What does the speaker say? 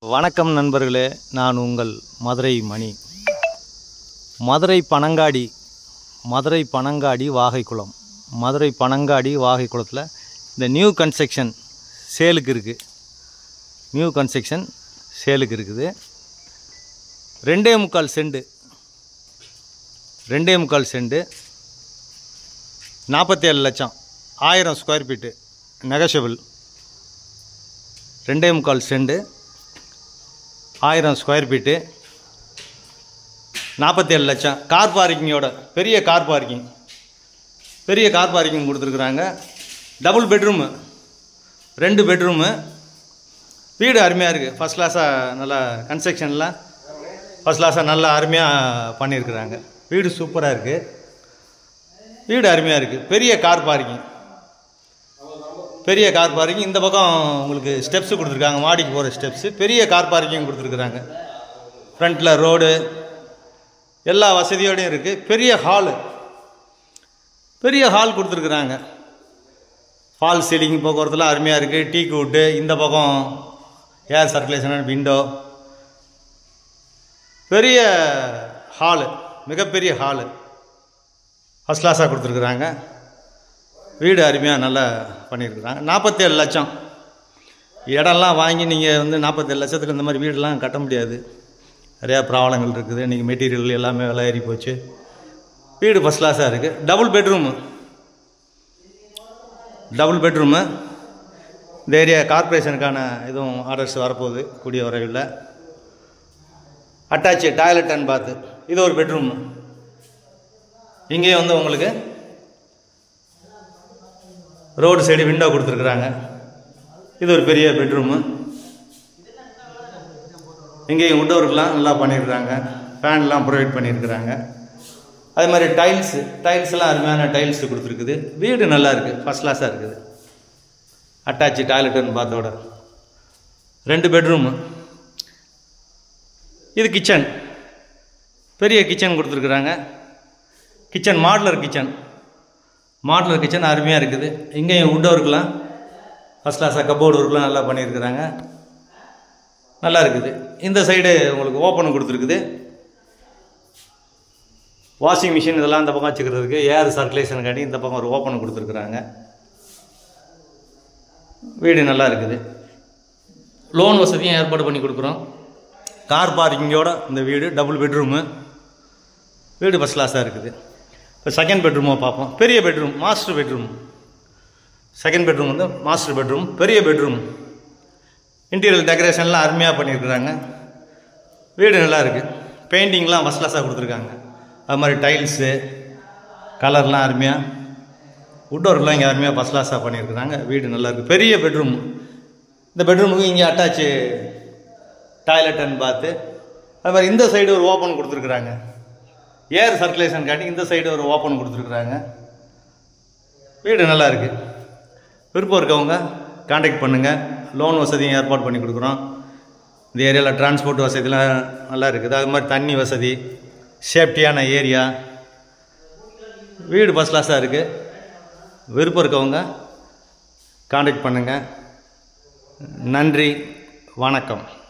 வணக்கம் நண்பர்களே நான் உங்கள் மதுரை மணி மதுரை பனங்காடி மதுரை பனங்காடி வாகைக்குளம் மதுரை பனங்காடி வாகைக்குளத்தில் இந்த நியூ கன்ஸ்ட்ரக்ஷன் சேலுக்கு இருக்குது நியூ கன்ஸ்ட்ரக்ஷன் சேலுக்கு இருக்குது ரெண்டே முக்கால் செண்டு ரெண்டே முக்கால் செண்டு நாற்பத்தேழு லட்சம் ஆயிரம் ஸ்கொயர் ஃபீட்டு நெகஷபிள் ரெண்டே முக்கால் செண்டு ஆயிரம் ஸ்கொயர் ஃபீட்டு நாற்பத்தேழு லட்சம் கார் பார்க்கிங்கோட பெரிய கார் பார்க்கிங் பெரிய கார் பார்க்கிங் கொடுத்துருக்குறாங்க டபுள் பெட்ரூமு ரெண்டு பெட்ரூமு வீடு அருமையாக இருக்குது ஃபஸ்ட் கிளாஸாக நல்லா கன்ஸ்ட்ரக்ஷன்லாம் ஃபஸ்ட் கிளாஸாக நல்லா அருமையாக பண்ணியிருக்கிறாங்க வீடு சூப்பராக இருக்குது வீடு அருமையாக இருக்குது பெரிய கார் பார்க்கிங் பெரிய கார் பார்க்கிங் இந்த பக்கம் உங்களுக்கு ஸ்டெப்ஸு கொடுத்துருக்காங்க மாடிக்கு போகிற ஸ்டெப்ஸு பெரிய கார் பார்க்கிங் கொடுத்துருக்குறாங்க ஃப்ரண்ட்டில் ரோடு எல்லா வசதியோடையும் இருக்குது பெரிய ஹாலு பெரிய ஹால் கொடுத்துருக்குறாங்க ஃபால் சீலிங் போக்குவரத்துலாம் அருமையாக இருக்குது டீ கூட்டு இந்த பக்கம் ஏர் சர்க்குலேஷன் விண்டோ பெரிய ஹாலு மிகப்பெரிய ஹாலு ஃபஸ்ட் கிளாஸாக கொடுத்துருக்குறாங்க வீடு அருமையாக நல்லா பண்ணியிருக்கிறாங்க நாற்பத்தேழு லட்சம் இடம்லாம் வாங்கி நீங்கள் வந்து நாற்பத்தேழு லட்சத்துக்கு இந்த மாதிரி வீடெல்லாம் கட்ட முடியாது நிறையா ப்ராப்ளங்கள் இருக்குது இன்றைக்கி மெட்டீரியல் எல்லாமே விலை ஏறி போச்சு வீடு ஃபஸ்ட் கிளாஸாக இருக்குது டபுள் பெட்ரூமு டபுள் பெட்ரூமு இந்த ஏரியா கார்ப்பரேஷனுக்கான இதுவும் ஆர்டர்ஸ் வரப்போகுது கூடிய வரைவில் அட்டாச்சு டாய்லெட் அண்ட் பாத்து இது ஒரு பெட்ரூம் இங்கேயும் வந்து உங்களுக்கு ரோடு சைடு விண்டோ கொடுத்துருக்குறாங்க இது ஒரு பெரிய பெட்ரூமு இங்கேயும் உட்டோருக்கெலாம் நல்லா பண்ணியிருக்கிறாங்க ஃபேன்லாம் ப்ரொவைட் பண்ணியிருக்கிறாங்க அதே மாதிரி டைல்ஸு டைல்ஸ்லாம் அருமையான டைல்ஸ் கொடுத்துருக்குது வீடு நல்லா இருக்குது ஃபஸ்ட் கிளாஸாக இருக்குது அட்டாச்சு டாய்லெட்டுன்னு பார்த்தோட ரெண்டு பெட்ரூமு இது கிச்சன் பெரிய கிச்சன் கொடுத்துருக்குறாங்க kitchen modular kitchen modular kitchen அருமையாக இருக்குது இங்கேயும் உட் ஒர்க்லாம் ஃபஸ்ட் கிளாஸாக கப்போர்டு ஒர்க்லாம் நல்லா பண்ணியிருக்கிறாங்க நல்லா இருக்குது இந்த சைடு உங்களுக்கு ஓப்பன் கொடுத்துருக்குது வாஷிங் மிஷின் இதெல்லாம் இந்த பக்கம் வச்சுக்கிறதுக்கு ஏர் சர்க்குலேஷனுக்காண்டி இந்த பக்கம் ஒரு ஓப்பன் கொடுத்துருக்குறாங்க வீடு நல்லா இருக்குது லோன் வசதியும் ஏற்பாடு பண்ணி கொடுக்குறோம் கார் பார்க்கிங்கோட இந்த வீடு டபுள் பெட்ரூமு வீடு ஃபஸ்ட் கிளாஸாக இருக்குது இப்போ செகண்ட் பெட்ரூமை பார்ப்போம் பெரிய bedroom master bedroom second bedroom வந்து மாஸ்டர் பெட்ரூம் பெரிய பெட்ரூம் இன்டீரியர் டெக்கரேஷன்லாம் அருமையாக பண்ணியிருக்கிறாங்க வீடு நல்லா இருக்குது பெயிண்டிங்லாம் ஃபஸ்ட் கிளாஸாக கொடுத்துருக்காங்க அது மாதிரி டைல்ஸு கலர்லாம் அருமையாக உட்டோர்லாம் இங்கே அருமையாக ஃபஸ்ட் கிளாஸாக பண்ணியிருக்கிறாங்க வீடு நல்லா இருக்குது பெரிய பெட்ரூம் இந்த பெட்ரூமுக்கு இங்கே அட்டாச்சு டாய்லெட் அண்ட் பாத்து அது மாதிரி இந்த சைடு ஒரு ஓப்பன் கொடுத்துருக்குறாங்க ஏர் சர்க்குலேஷன் காட்டி இந்த சைடு ஒரு ஓப்பன் கொடுத்துருக்குறாங்க வீடு நல்லா இருக்குது விருப்பம் இருக்கவங்க காண்டாக்ட் பண்ணுங்கள் லோன் வசதியும் ஏற்பாடு பண்ணி கொடுக்குறோம் இந்த ஏரியாவில் டிரான்ஸ்போர்ட் வசதிலாம் நல்லா இருக்குது அது மாதிரி தண்ணி வசதி சேஃப்டியான ஏரியா வீடு ஃபஸ்ட் கிளாஸாக இருக்குது விருப்பம் இருக்கவங்க காண்டாக்ட் பண்ணுங்கள் நன்றி வணக்கம்